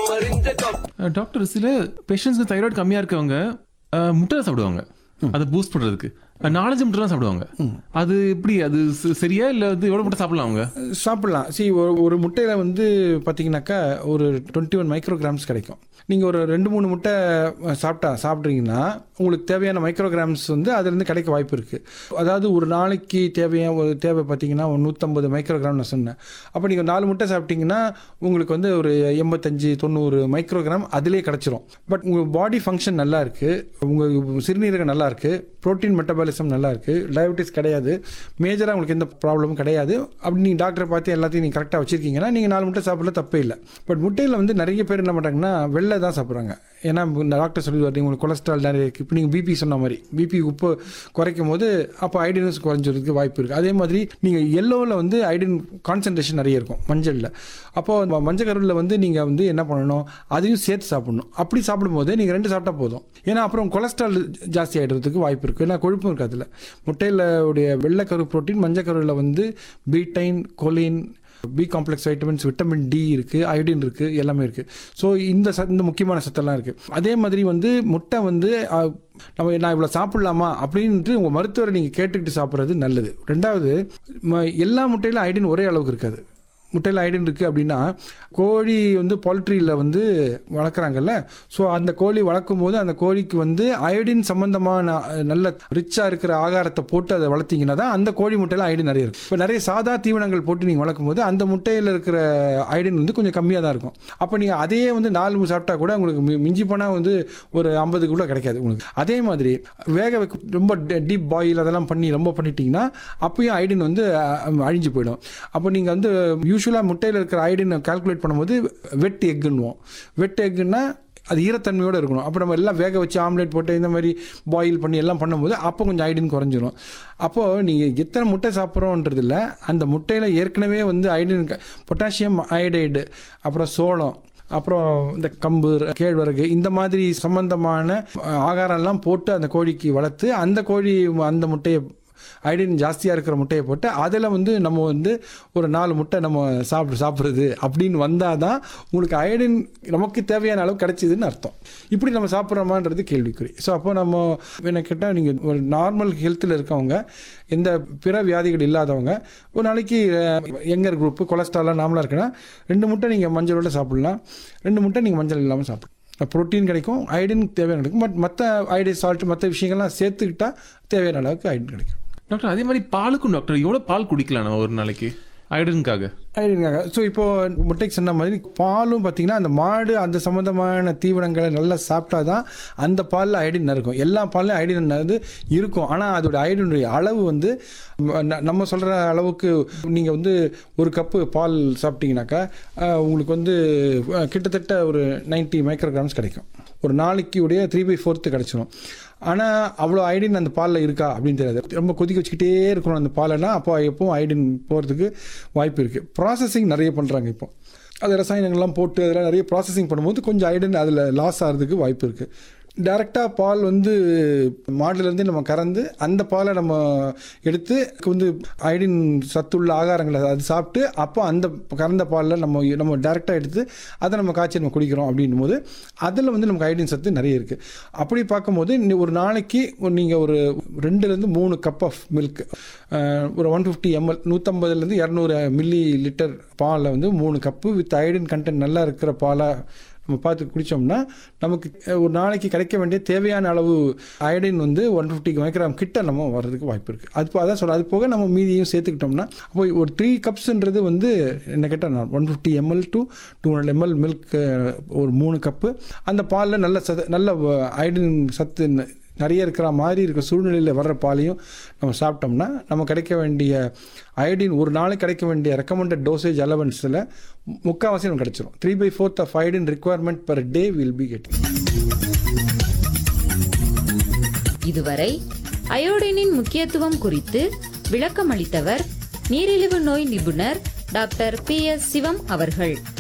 அஹ் doctor சில பேஷண்ட்ஸ்க்கு thyroid கம்மியா இருக்கவங்க அஹ், முட்டை சாப்பிடுவாங்க அதை பூஸ்ட் பண்றதுக்கு அஹ், நாலஞ்சு முட்டைலாம் சாப்பிடுவாங்க அது எப்படி அது ச- சரியா இல்ல அது எவ்வளவு முட்டை சாப்பிடலாம் அவங்க சாப்பிடலாம் சி ஒரு ஒரு முட்டையில் வந்து பார்த்தீங்கன்னாக்கா ஒரு டுவெண்ட்டி ஒன் மைக்ரோகிராம்ஸ் கிடைக்கும் நீங்கள் ஒரு ரெண்டு மூணு முட்டை சாப்பிட்டா சாப்பிட்றீங்கன்னா உங்களுக்கு தேவையான மைக்ரோகிராம்ஸ் வந்து அதுலேருந்து கிடைக்க வாய்ப்பு இருக்குது அதாவது ஒரு நாளைக்கு தேவையான ஒரு தேவை பார்த்தீங்கன்னா ஒரு நூற்றம்பது மைக்ரோகிராம் நான் சொன்னேன் அப்போ நீங்கள் நாலு முட்டை சாப்பிட்டீங்கன்னா உங்களுக்கு வந்து ஒரு எண்பத்தஞ்சு தொண்ணூறு மைக்ரோகிராம் அதிலே கிடச்சிரும் பட் உங்கள் பாடி ஃபங்க்ஷன் நல்லா இருக்குது உங்கள் சிறுநீரகம் நல்லா இருக்குது ப்ரோட்டீன் மெட்டபாலிசம் நல்லா இருக்குது டயபெட்டிஸ் கிடையாது மேஜராக உங்களுக்கு எந்த ப்ராப்ளமும் கிடையாது அப்படி நீங்கள் டாக்டரை பார்த்து எல்லாத்தையும் நீங்கள் கரெக்டாக வச்சுருக்கீங்கன்னா நீங்கள் நாலு முட்டை சாப்பிடல தப்பே இல்லை பட் முட்டையில் வந்து நிறைய பேர் என்ன பண்ணுறாங்கன்னா வெள்ளை தான் சாப்பிட்றாங்க ஏன்னா இந்த டாக்டர் சொல்லி வருது உங்களுக்கு கொலஸ்ட்ரால் நிறைய இருக்குது இப்போ நீங்கள் பிபி சொன்ன மாதிரி பிபி உப்பு குறைக்கும் போது அப்போ ஐடினஸ் குறைஞ்சிறதுக்கு வாய்ப்பு இருக்குது அதே மாதிரி நீங்கள் எல்லோவில் வந்து ஐடின் கான்சன்ட்ரேஷன் நிறைய இருக்கும் மஞ்சளில் அப்போது மஞ்சள் கருவில் வந்து நீங்கள் வந்து என்ன பண்ணணும் அதையும் சேர்த்து சாப்பிடணும் அப்படி சாப்பிடும்போது நீங்கள் ரெண்டு சாப்பிட்டா போதும் ஏன்னா அப்புறம் கொலஸ்ட்ரால் ஜாஸ்தி ஆகிடுறதுக்கு வாய்ப்பு இருக்குது ஏன்னா கொழுப்பும் இருக்குது அதில் முட்டையில் உடைய வெள்ளைக்கரு புரோட்டீன் மஞ்சள் கருவில் வந்து betaine choline B complex vitamins vitamin D இருக்குது அயோடின் இருக்குது எல்லாமே இருக்குது ஸோ இந்த ச இந்த முக்கியமான சத்தெல்லாம் இருக்குது அதே மாதிரி வந்து முட்டை வந்து அஹ், நம்ம நான் இவ்வளோ சாப்பிட்லாமா அப்படின்ட்டு உங்கள் மருத்துவரை நீங்கள் கேட்டுக்கிட்டு சாப்பிட்றது நல்லது ரெண்டாவது ம- எல்லா முட்டையிலும் அயோடின் ஒரே அளவுக்கு இருக்காது முட்டையில் ஐடின் இருக்குது அப்படின்னா கோழி வந்து பவுல்ட்ரியில் வந்து வளர்க்குறாங்கல்ல ஸோ அந்த கோழி வளர்க்கும் போது அந்த கோழிக்கு வந்து அயோடின் சம்பந்தமான அஹ், நல்ல ரிச்சாக இருக்கிற ஆகாரத்தை போட்டு அதை வளர்த்தீங்கன்னா தான் அந்த கோழி முட்டையில் அயோடின் நிறைய இருக்கும் இப்போ நிறைய சாதா தீவனங்கள் போட்டு நீங்கள் வளர்க்கும் போது அந்த முட்டையில் இருக்கிற அயோடின் வந்து கொஞ்சம் கம்மியாக தான் இருக்கும் அப்போ நீங்கள் அதையே வந்து நாலு மு- சாப்பிட்டா கூட உங்களுக்கு மி- மிஞ்சி போனால் வந்து ஒரு ஐம்பது கூட கிடைக்காது உங்களுக்கு அதே மாதிரி வேக வைக்க ரொம்ப டீப் பாயில் அதெல்லாம் பண்ணி ரொம்ப பண்ணிட்டீங்கன்னா அப்பயும் ஐடின் வந்து அஹ், அழிஞ்சு போயிடும் அப்போ நீங்கள் வந்து யூஸ்வலாக முட்டையில் இருக்கிற ஐடின் கால்குலேட் பண்ணும்போது வெட் எக்குன்னுவோம் வெட் எக்குன்னா அது ஈரத்தன்மையோடு இருக்கணும் அப்போ நம்ம எல்லாம் வேக வச்சு ஆம்லேட் போட்டு இந்த மாதிரி பாயில் பண்ணி எல்லாம் பண்ணும்போது அப்போ கொஞ்சம் ஐடின் குறைஞ்சிரும் அப்போது நீங்கள் எத்தனை முட்டை சாப்பிட்றோன்றதில்ல அந்த முட்டையில் ஏற்கனவே வந்து ஐடின் பொட்டாசியம் அயோடைடு அப்புறம் சோளம் அப்புறம் இந்த கம்பு கேழ்வரகு இந்த மாதிரி சம்பந்தமான அஹ், ஆகாரம்லாம் போட்டு அந்த கோழிக்கு வளர்த்து அந்த கோழி அந்த முட்டையை ஐடின் ஜாஸ்தியாக இருக்கிற முட்டையை போட்டு அதில் வந்து நம்ம வந்து ஒரு நாலு முட்டை நம்ம சாப்பிடு சாப்பிட்றது அப்படின்னு வந்தால் தான் உங்களுக்கு அயடின் நமக்கு தேவையான அளவு கிடைச்சிதுன்னு அர்த்தம் இப்படி நம்ம சாப்பிட்றோமான்றது கேள்விக்குறி ஸோ அப்போ நம்ம என்ன கேட்டால் நீங்கள் ஒரு நார்மல் ஹெல்த்தில் இருக்கவங்க எந்த பிற வியாதிகள் இல்லாதவங்க ஒரு நாளைக்கு எங்கர் குரூப்பு கொலஸ்ட்ராலாம் நார்மலாக இருக்குன்னா ரெண்டு முட்டை நீங்கள் மஞ்சளோட சாப்பிட்லாம் ரெண்டு முட்டை நீங்கள் மஞ்சள் இல்லாமல் சாப்பிடலாம் ப்ரோட்டீன் கிடைக்கும் ஐடின் தேவையான கிடைக்கும் பட் மற்ற ஐடின் சால்ட் மற்ற விஷயங்கள்லாம் சேர்த்துக்கிட்டா தேவையான அளவுக்கு ஐடின் கிடைக்கும் டாக்டர் அதே மாதிரி பாலுக்கும் டாக்டர் எவ்வளவு பால் குடிக்கலாம் நம்ம ஒரு நாளைக்கு அயோடினுக்காக ஐடின்காக ஸோ இப்போ முட்டைக்கு சொன்ன மாதிரி பாலும் பார்த்தீங்கன்னா அந்த மாடு அந்த சம்மந்தமான தீவனங்களை நல்லா சாப்பிட்டா தான் அந்த பாலில் ஐடின் இருக்கும் எல்லா பால்லையும் ஐடின் வந்து இருக்கும் ஆனால் அதோட ஐடினுடைய அளவு வந்து ம- ந- நம்ம சொல்கிற அளவுக்கு நீங்கள் வந்து ஒரு கப்பு பால் சாப்பிட்டீங்கன்னாக்கா அஹ், உங்களுக்கு வந்து அஹ், கிட்டத்தட்ட ஒரு 90 மைக்ரோகிராம்ஸ் கிடைக்கும் ஒரு நாளைக்கு உடைய த்ரீ பை ஃபோர்த்து கிடைச்சிரும் ஆனால் அவ்வளோ ஐடின் அந்த பாலில் இருக்கா அப்படின்னு தெரியாது ரொம்ப கொதிக்க வச்சுக்கிட்டே இருக்கணும் அந்த பாலைனா அப்போ எப்பவும் ஐடின் போகிறதுக்கு வாய்ப்பு இருக்குது ப்ராசஸிங் நிறைய பண்ணுறாங்க இப்போ அது ரசாயனங்கள்லாம் போட்டு அதெல்லாம் நிறைய ப்ராசஸிங் பண்ணும்போது கொஞ்சம் ஐடின் அதில் லாஸ் ஆகிறதுக்கு வாய்ப்பு இருக்குது டைரெக்டாக பால் வந்து மாடுலேருந்து நம்ம கறந்து அந்த பாலை நம்ம எடுத்து வந்து ஐடின் சத்துள்ள ஆகாரங்களை அது சாப்பிட்டு அப்போ அந்த கறந்த பாலில் நம்ம நம்ம டைரெக்டாக எடுத்து அதை நம்ம காய்ச்சி நம்ம குடிக்கிறோம் அப்படின்னும் போது அதில் வந்து நமக்கு ஐடின் சத்து நிறைய இருக்குது அப்படி பார்க்கும்போது நீ ஒரு நாளைக்கு நீங்கள் ஒரு ரெண்டுலேருந்து மூணு கப் ஆஃப் மில்க் ஒரு ஒன் ஃபிஃப்டி எம்எல் நூற்றம்பதுலேருந்து இரநூறு மில்லி லிட்டர் பாலில் வந்து மூணு கப்பு வித் ஐடின் கண்டென்ட் நல்லா இருக்கிற பாலாக நம்ம பார்த்து குடித்தோம்னா நமக்கு ஒரு நாளைக்கு கிடைக்க வேண்டிய தேவையான அளவு அயடின் வந்து ஒன் ஃபிஃப்டி மைக்ராம் கிட்ட நம்ம வர்றதுக்கு வாய்ப்பு இருக்குது அது போ- அதான் சொல்ல அது போக நம்ம மீதியும் சேர்த்துக்கிட்டோம்னா அப்போ ஒரு த்ரீ கப்ஸ்ன்றது வந்து என்ன கேட்டால் one fifty ML to two hundred ML milk ஒரு மூணு கப்பு அந்த பாலில் நல்ல சத்து நல்ல அயடின் சத்து ந- நிறைய இருக்கிற மாதிரி இருக்க சூழ்நிலையில் வர்ற பாலையும் நம்ம சாப்பிட்டோம்னா நம்ம கிடைக்க வேண்டிய அயோடின் ஒரு நாளைக்கு கிடைக்க வேண்டிய ரெக்கமெண்டட் டோசேஜ் அலவன்ஸில் முக்கால்வாசி நமக்கு கிடைச்சிரும் three by fourth of iodine requirement per day will be getting இதுவரை அயோடினின் முக்கியத்துவம் குறித்து விளக்கமளித்தவர் நீரிழிவு நோய் நிபுணர் டாக்டர் பி எஸ் சிவம் அவர்கள்